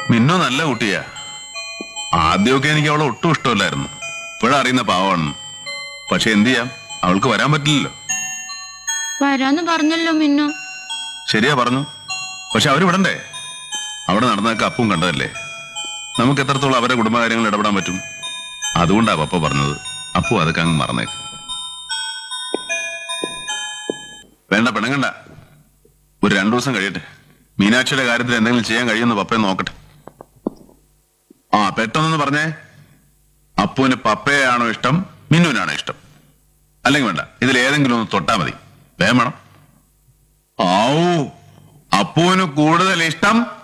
മിന്നു നല്ല കുട്ടിയാ ആദ്യമൊക്കെ എനിക്ക് അവളെ ഒട്ടും ഇഷ്ടമല്ലായിരുന്നു ഇപ്പോഴും അറിയുന്ന പാവമാണ് പക്ഷെ എന്ത് ചെയ്യാം അവൾക്ക് വരാൻ പറ്റില്ലല്ലോ വരാന്ന് പറഞ്ഞല്ലോ മിന്നു ശരിയാ പറഞ്ഞു പക്ഷെ അവര് വിടണ്ടേ അവിടെ നടന്നതൊക്കെ അപ്പും കണ്ടതല്ലേ നമുക്ക് എത്രത്തോളം അവരുടെ കുടുംബകാര്യങ്ങൾ ഇടപെടാൻ പറ്റും അതുകൊണ്ടാ പപ്പ പറഞ്ഞത് അപ്പു അതൊക്കെ അങ്ങ് മറന്നേക്ക് വേണ്ട പെണങ്ങണ്ട ഒരു രണ്ടു ദിവസം കഴിയട്ടെ മീനാക്ഷിയുടെ കാര്യത്തിൽ എന്തെങ്കിലും ചെയ്യാൻ കഴിയുമെന്ന് പപ്പയെ നോക്കട്ടെ ആ പെട്ടെന്നൊന്ന് പറഞ്ഞേ അപ്പുവിന് പപ്പയാണോ ഇഷ്ടം മിന്നുവിനാണോ ഇഷ്ടം അല്ലെങ്കിൽ വേണ്ട ഇതിൽ ഏതെങ്കിലും ഒന്ന് തൊട്ടാ മതി വേഗം വേണം ആവൂ അപ്പുവിന് കൂടുതൽ ഇഷ്ടം